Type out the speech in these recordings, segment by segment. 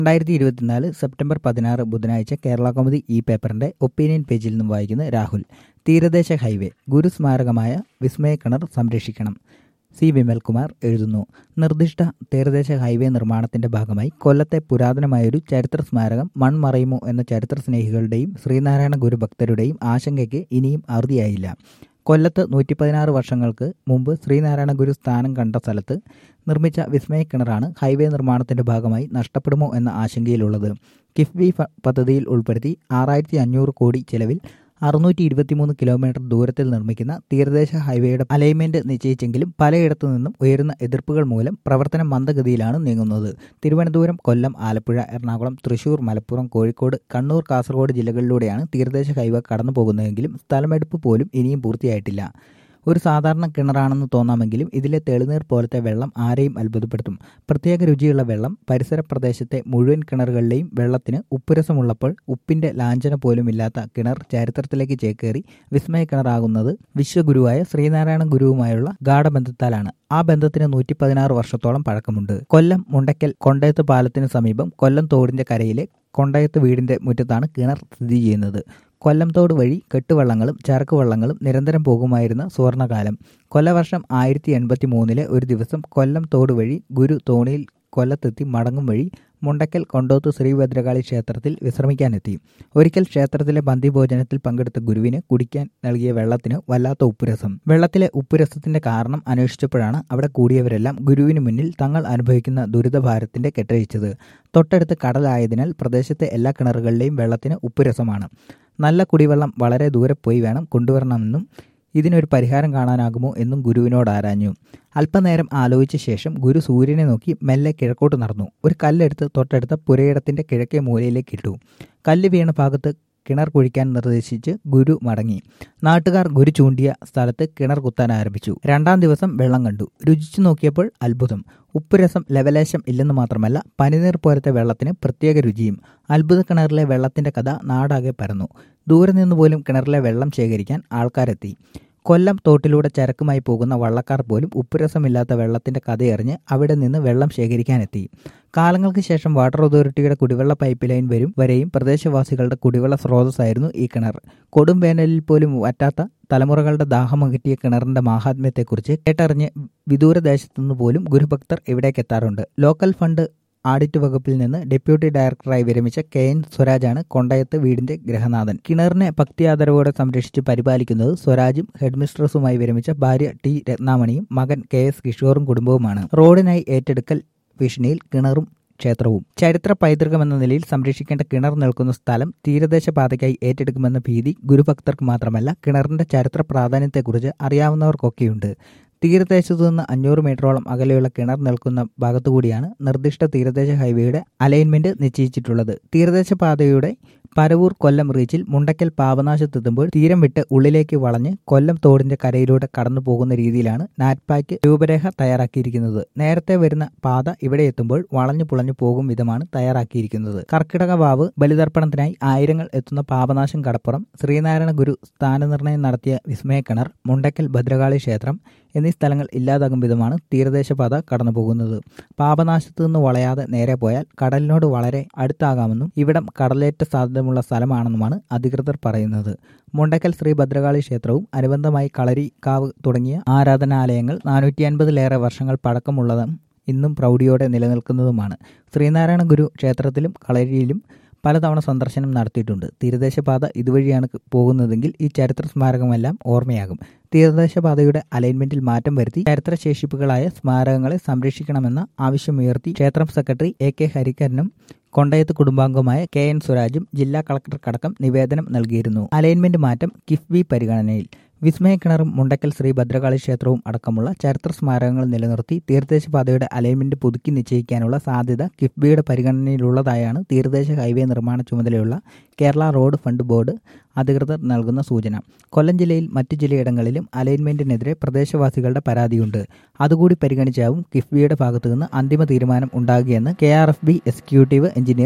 രണ്ടായിരത്തി ഇരുപത്തിനാല് സെപ്റ്റംബർ പതിനാറ് ബുധനാഴ്ച കേരള കൗമുദി ഈ പേപ്പറിന്റെ ഒപ്പീനിയൻ പേജിൽ നിന്നും വായിക്കുന്നത് രാഹുൽ തീരദേശ ഹൈവേ ഗുരുസ്മാരകമായ വിസ്മയക്കിണർ സംരക്ഷിക്കണം സി വിമൽകുമാർ എഴുതുന്നു നിർദ്ദിഷ്ട തീരദേശ ഹൈവേ നിർമ്മാണത്തിന്റെ ഭാഗമായി കൊല്ലത്തെ പുരാതനമായൊരു ചരിത്ര സ്മാരകം മൺമറയുമോ എന്ന ചരിത്ര സ്നേഹികളുടെയും ശ്രീനാരായണ ഗുരു ഭക്തരുടെയും ആശങ്കയ്ക്ക് ഇനിയും അറുതിയായില്ല കൊല്ലത്ത് നൂറ്റി പതിനാറ് വർഷങ്ങൾക്ക് മുമ്പ് ശ്രീനാരായണ ഗുരു സ്ഥാനം കണ്ട സ്ഥലത്ത് നിർമ്മിച്ച വിസ്മയക്കിണറാണ് ഹൈവേ നിർമ്മാണത്തിന്റെ ഭാഗമായി നഷ്ടപ്പെടുമോ എന്ന ആശങ്കയിലുള്ളത് കിഫ്ബി പദ്ധതിയിൽ ഉൾപ്പെടുത്തി ആറായിരത്തി അഞ്ഞൂറ് കോടി ചെലവിൽ അറുന്നൂറ്റി ഇരുപത്തിമൂന്ന് കിലോമീറ്റർ ദൂരത്തിൽ നിർമ്മിക്കുന്ന തീരദേശ ഹൈവേയുടെ അലൈൻമെന്റ് നിശ്ചയിച്ചെങ്കിലും പലയിടത്തു നിന്നും ഉയരുന്ന എതിർപ്പുകൾ മൂലം പ്രവർത്തനം മന്ദഗതിയിലാണ് നീങ്ങുന്നത് തിരുവനന്തപുരം കൊല്ലം ആലപ്പുഴ എറണാകുളം തൃശൂർ മലപ്പുറം കോഴിക്കോട് കണ്ണൂർ കാസർഗോഡ് ജില്ലകളിലൂടെയാണ് തീരദേശ ഹൈവേ കടന്നു പോകുന്നതെങ്കിലും സ്ഥലമെടുപ്പ് പോലും ഇനിയും പൂർത്തിയായിട്ടില്ല ഒരു സാധാരണ കിണറാണെന്ന് തോന്നാമെങ്കിലും ഇതിലെ തെളിനീർ പോലത്തെ വെള്ളം ആരെയും അത്ഭുതപ്പെടുത്തും പ്രത്യേക രുചിയുള്ള വെള്ളം പരിസര പ്രദേശത്തെ മുഴുവൻ കിണറുകളിലെയും വെള്ളത്തിന് ഉപ്പുരസമുള്ളപ്പോൾ ഉപ്പിന്റെ ലാഞ്ചന പോലും ഇല്ലാത്ത കിണർ ചരിത്രത്തിലേക്ക് ചേക്കേറി വിസ്മയ കിണറാകുന്നത് വിശ്വഗുരുവായ ശ്രീനാരായണ ഗുരുവുമായുള്ള ഗാഠബന്ധത്താലാണ് ആ ബന്ധത്തിന് നൂറ്റി പതിനാറ് വർഷത്തോളം പഴക്കമുണ്ട് കൊല്ലം മുണ്ടക്കൽ കൊണ്ടയത്ത് പാലത്തിന് സമീപം കൊല്ലം തോടിന്റെ കരയിലെ കൊണ്ടയത്ത് വീടിന്റെ മുറ്റത്താണ് കിണർ സ്ഥിതി ചെയ്യുന്നത് കൊല്ലം തോട് വഴി കെട്ടുവള്ളങ്ങളും ചരക്ക് വള്ളങ്ങളും നിരന്തരം പോകുമായിരുന്ന സുവർണകാലം കൊല്ലവർഷം ആയിരത്തി എൺപത്തി മൂന്നിലെ ഒരു ദിവസം കൊല്ലം തോട് വഴി ഗുരു തോണിയിൽ കൊല്ലത്തെത്തി മടങ്ങും വഴി മുണ്ടക്കൽ കൊണ്ടോത്ത് ശ്രീഭദ്രകാളി ക്ഷേത്രത്തിൽ വിശ്രമിക്കാനെത്തി ഒരിക്കൽ ക്ഷേത്രത്തിലെ പന്തിഭോജനത്തിൽ പങ്കെടുത്ത ഗുരുവിന് കുടിക്കാൻ നൽകിയ വെള്ളത്തിന് വല്ലാത്ത ഉപ്പുരസം വെള്ളത്തിലെ ഉപ്പുരസത്തിന്റെ കാരണം അന്വേഷിച്ചപ്പോഴാണ് അവിടെ കൂടിയവരെല്ലാം ഗുരുവിന് മുന്നിൽ തങ്ങൾ അനുഭവിക്കുന്ന ദുരിതഭാരത്തിന്റെ കെട്ടഴിച്ചത് തൊട്ടടുത്ത് കടലായതിനാൽ പ്രദേശത്തെ എല്ലാ കിണറുകളിലെയും വെള്ളത്തിന് ഉപ്പുരസമാണ് നല്ല കുടിവെള്ളം വളരെ ദൂരെ പോയി വേണം കൊണ്ടുവരണമെന്നും ഇതിനൊരു പരിഹാരം കാണാനാകുമോ എന്നും ഗുരുവിനോട് ആരാഞ്ഞു അല്പനേരം ആലോചിച്ച ശേഷം ഗുരു സൂര്യനെ നോക്കി മെല്ലെ കിഴക്കോട്ട് നടന്നു ഒരു കല്ലെടുത്ത് തൊട്ടടുത്ത പുരയിടത്തിന്റെ കിഴക്കേ മൂലയിലേക്ക് ഇട്ടു കല്ല് വീണ ഭാഗത്ത് കിണർ കുഴിക്കാൻ നിർദ്ദേശിച്ച് ഗുരു മടങ്ങി നാട്ടുകാർ ഗുരു ചൂണ്ടിയ സ്ഥലത്ത് കിണർ കുത്താൻ ആരംഭിച്ചു രണ്ടാം ദിവസം വെള്ളം കണ്ടു രുചിച്ചു നോക്കിയപ്പോൾ അത്ഭുതം ഉപ്പുരസം ലവലേശം ഇല്ലെന്ന് മാത്രമല്ല പനിനീർ പോലത്തെ വെള്ളത്തിന് പ്രത്യേക രുചിയും അത്ഭുത കിണറിലെ വെള്ളത്തിന്റെ കഥ നാടാകെ പരന്നു ദൂരെ നിന്ന് പോലും കിണറിലെ വെള്ളം ശേഖരിക്കാൻ ആൾക്കാരെത്തി കൊല്ലം തോട്ടിലൂടെ ചരക്കുമായി പോകുന്ന വള്ളക്കാർ പോലും ഉപ്പുരസമില്ലാത്ത വെള്ളത്തിന്റെ കഥയറിഞ്ഞ് അവിടെ നിന്ന് വെള്ളം ശേഖരിക്കാനെത്തി കാലങ്ങൾക്ക് ശേഷം വാട്ടർ അതോറിറ്റിയുടെ കുടിവെള്ള പൈപ്പ് ലൈൻ വരും വരെയും പ്രദേശവാസികളുടെ കുടിവെള്ള സ്രോതസ്സായിരുന്നു ഈ കിണർ കൊടും വേനലിൽ പോലും വറ്റാത്ത തലമുറകളുടെ ദാഹമകറ്റിയ കിണറിന്റെ മാഹാത്മ്യത്തെക്കുറിച്ച് കേട്ടറിഞ്ഞ് വിദൂരദേശത്തുനിന്ന് പോലും ഗുരുഭക്തർ ഇവിടേക്ക് എത്താറുണ്ട് ലോക്കൽ ഫണ്ട് ആഡിറ്റ് വകുപ്പിൽ നിന്ന് ഡെപ്യൂട്ടി ഡയറക്ടറായി വിരമിച്ച കെ എൻ സ്വരാജാണ് കൊണ്ടയത്ത് വീടിന്റെ ഗ്രഹനാഥൻ കിണറിനെ ഭക്തിയാദരവോടെ സംരക്ഷിച്ച് പരിപാലിക്കുന്നത് സ്വരാജും ഹെഡ്മിസ്ട്രസുമായി വിരമിച്ച ഭാര്യ ടി രത്നാമണിയും മകൻ കെ എസ് കിഷോറും കുടുംബവുമാണ് റോഡിനായി ഏറ്റെടുക്കൽ ഭീഷണിയിൽ കിണറും ക്ഷേത്രവും ചരിത്ര പൈതൃകമെന്ന നിലയിൽ സംരക്ഷിക്കേണ്ട കിണർ നിൽക്കുന്ന സ്ഥലം തീരദേശ പാതയ്ക്കായി ഏറ്റെടുക്കുമെന്ന ഭീതി ഗുരുഭക്തർക്ക് മാത്രമല്ല കിണറിന്റെ ചരിത്ര പ്രാധാന്യത്തെക്കുറിച്ച് അറിയാവുന്നവർക്കൊക്കെയുണ്ട് തീരദേശത്തു നിന്ന് അഞ്ഞൂറ് മീറ്ററോളം അകലെയുള്ള കിണർ നിൽക്കുന്ന ഭാഗത്തുകൂടിയാണ് നിർദ്ദിഷ്ട തീരദേശ ഹൈവേയുടെ അലൈൻമെന്റ് നിശ്ചയിച്ചിട്ടുള്ളത് തീരദേശ പാതയുടെ പരവൂർ കൊല്ലം റീച്ചിൽ മുണ്ടക്കൽ പാപനാശത്തെത്തുമ്പോൾ തീരം വിട്ട് ഉള്ളിലേക്ക് വളഞ്ഞ് കൊല്ലം തോടിന്റെ കരയിലൂടെ കടന്നു പോകുന്ന രീതിയിലാണ് നാറ്റ്പാക്ക് രൂപരേഖ തയ്യാറാക്കിയിരിക്കുന്നത് നേരത്തെ വരുന്ന പാത ഇവിടെ എത്തുമ്പോൾ വളഞ്ഞു പുളഞ്ഞു പോകും വിധമാണ് തയ്യാറാക്കിയിരിക്കുന്നത് കർക്കിടക വാവ് ബലിതർപ്പണത്തിനായി ആയിരങ്ങൾ എത്തുന്ന പാപനാശം കടപ്പുറം ശ്രീനാരായണ ഗുരു സ്ഥാനനിർണയം നടത്തിയ വിസ്മയക്കിണർ മുണ്ടക്കൽ ഭദ്രകാളി ക്ഷേത്രം എന്നീ സ്ഥലങ്ങൾ ഇല്ലാതാകും വിധമാണ് തീരദേശപാത കടന്നു പോകുന്നത് പാപനാശത്തു നിന്ന് വളയാതെ നേരെ പോയാൽ കടലിനോട് വളരെ അടുത്താകാമെന്നും ഇവിടം കടലേറ്റ സാധ്യതയുള്ള സ്ഥലമാണെന്നുമാണ് അധികൃതർ പറയുന്നത് മുണ്ടക്കൽ ശ്രീ ഭദ്രകാളി ക്ഷേത്രവും അനുബന്ധമായി കളരി കാവ് തുടങ്ങിയ ആരാധനാലയങ്ങൾ നാനൂറ്റി അൻപതിലേറെ വർഷങ്ങൾ പഴക്കമുള്ളതും ഇന്നും പ്രൗഢിയോടെ നിലനിൽക്കുന്നതുമാണ് ശ്രീനാരായണ ഗുരു ക്ഷേത്രത്തിലും കളരിയിലും പലതവണ സന്ദർശനം നടത്തിയിട്ടുണ്ട് തീരദേശപാത ഇതുവഴിയാണ് പോകുന്നതെങ്കിൽ ഈ ചരിത്ര സ്മാരകമെല്ലാം ഓർമ്മയാകും തീരദേശപാതയുടെ അലൈൻമെന്റിൽ മാറ്റം വരുത്തി ചരിത്രശേഷിപ്പുകളായ സ്മാരകങ്ങളെ സംരക്ഷിക്കണമെന്ന ആവശ്യമുയർത്തി ക്ഷേത്രം സെക്രട്ടറി എ കെ ഹരിക്കരനും കൊണ്ടയത്ത് കുടുംബാംഗമായ കെ എൻ സ്വരാജും ജില്ലാ കളക്ടർക്കടക്കം നിവേദനം നൽകിയിരുന്നു അലൈൻമെന്റ് മാറ്റം കിഫ്ബി പരിഗണനയിൽ വിസ്മയക്കിണറും മുണ്ടക്കൽ ശ്രീ ഭദ്രകാളി ക്ഷേത്രവും അടക്കമുള്ള ചരിത്ര സ്മാരകങ്ങൾ നിലനിർത്തി തീരദേശപാതയുടെ അലൈൻമെന്റ് പുതുക്കി നിശ്ചയിക്കാനുള്ള സാധ്യത കിഫ്ബിയുടെ പരിഗണനയിലുള്ളതായാണ് തീരദേശ ഹൈവേ നിർമ്മാണ ചുമതലയുള്ള കേരള റോഡ് ഫണ്ട് ബോർഡ് അധികൃതർ നൽകുന്ന സൂചന കൊല്ലം ജില്ലയിൽ മറ്റു ചിലയിടങ്ങളിലും അലൈൻമെന്റിനെതിരെ പ്രദേശവാസികളുടെ പരാതിയുണ്ട് അതുകൂടി പരിഗണിച്ചാവും കിഫ്ബിയുടെ ഭാഗത്തുനിന്ന് അന്തിമ തീരുമാനം ഉണ്ടാകുകയെന്ന് K R F B executive engineer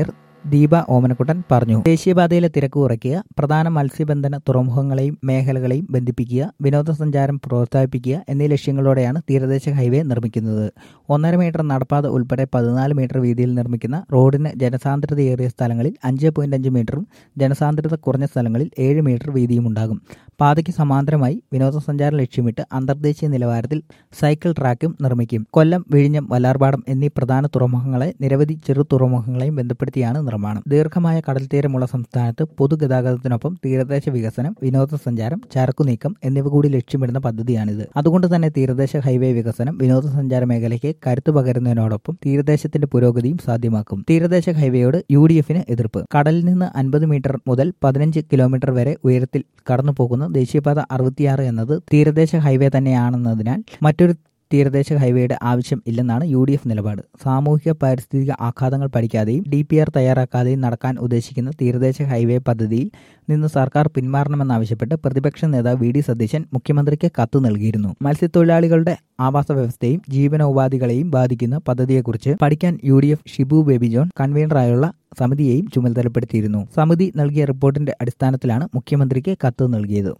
Deepa Omanakuttan പറഞ്ഞു ദേശീയപാതയിലെ തിരക്ക് കുറയ്ക്കുക പ്രധാന മത്സ്യബന്ധന തുറമുഖങ്ങളെയും മേഖലകളെയും ബന്ധിപ്പിക്കുക വിനോദസഞ്ചാരം പ്രോത്സാഹിപ്പിക്കുക എന്നീ ലക്ഷ്യങ്ങളോടെയാണ് തീരദേശ ഹൈവേ നിർമ്മിക്കുന്നത് ഒന്നര മീറ്റർ നടപ്പാത ഉൾപ്പെടെ പതിനാല് മീറ്റർ വീതിയിൽ നിർമ്മിക്കുന്ന റോഡിന് ജനസാന്ദ്രതയേറിയ സ്ഥലങ്ങളിൽ അഞ്ച് പോയിന്റ് അഞ്ച് മീറ്ററും ജനസാന്ദ്രത കുറഞ്ഞ സ്ഥലങ്ങളിൽ ഏഴ് മീറ്റർ വീതിയും ഉണ്ടാകും പാതയ്ക്ക് സമാന്തരമായി വിനോദസഞ്ചാരം ലക്ഷ്യമിട്ട് അന്തർദേശീയ നിലവാരത്തിൽ സൈക്കിൾ ട്രാക്കും നിർമ്മിക്കും കൊല്ലം വിഴിഞ്ഞം വല്ലാർപാടം എന്നീ പ്രധാന തുറമുഖങ്ങളെ നിരവധി ചെറു തുറമുഖങ്ങളെയും ബന്ധപ്പെടുത്തിയാണ് നിർമ്മാണം ദീർഘമായ കടൽത്തീരമുള്ള സംസ്ഥാനത്ത് പൊതുഗതാഗതത്തിനൊപ്പം തീരദേശ വികസനം വിനോദസഞ്ചാരം ചരക്കുനീക്കം എന്നിവ കൂടി ലക്ഷ്യമിടുന്ന പദ്ധതിയാണിത് അതുകൊണ്ട് തന്നെ തീരദേശ ഹൈവേ വികസനം വിനോദസഞ്ചാര മേഖലയ്ക്ക് കരുത്തു പകരുന്നതിനോടൊപ്പം തീരദേശത്തിന്റെ പുരോഗതിയും സാധ്യമാക്കും തീരദേശ ഹൈവേയോട് യു ഡി എഫിന് എതിർപ്പ് കടലിൽ നിന്ന് അൻപത് മീറ്റർ മുതൽ പതിനഞ്ച് കിലോമീറ്റർ വരെ ഉയരത്തിൽ കടന്നു പോകുന്ന ദേശീയപാത അറുപത്തിയാറ് എന്നത് തീരദേശ ഹൈവേ തന്നെയാണെന്നതിനാൽ മറ്റൊരു തീരദേശ ഹൈവേയുടെ ആവശ്യം ഇല്ലെന്നാണ് യു ഡി എഫ് നിലപാട് സാമൂഹിക പാരിസ്ഥിതിക ആഘാതങ്ങൾ പഠിക്കാതെയും ഡി പി ആർ തയ്യാറാക്കാതെയും നടക്കാൻ ഉദ്ദേശിക്കുന്ന തീരദേശ ഹൈവേ പദ്ധതിയിൽ നിന്ന് സർക്കാർ പിന്മാറണമെന്നാവശ്യപ്പെട്ട് പ്രതിപക്ഷ നേതാവ് വി ഡി സതീശൻ മുഖ്യമന്ത്രിക്ക് കത്ത് നൽകിയിരുന്നു മത്സ്യത്തൊഴിലാളികളുടെ ആവാസ വ്യവസ്ഥയും ജീവനോപാധികളെയും ബാധിക്കുന്ന പദ്ധതിയെക്കുറിച്ച് പഠിക്കാൻ U D F Shibu Baby John കൺവീനറായുള്ള സമിതിയെയും ചുമതലപ്പെടുത്തിയിരുന്നു സമിതി നൽകിയ റിപ്പോർട്ടിന്റെ അടിസ്ഥാനത്തിലാണ് മുഖ്യമന്ത്രിക്ക് കത്ത് നൽകിയത്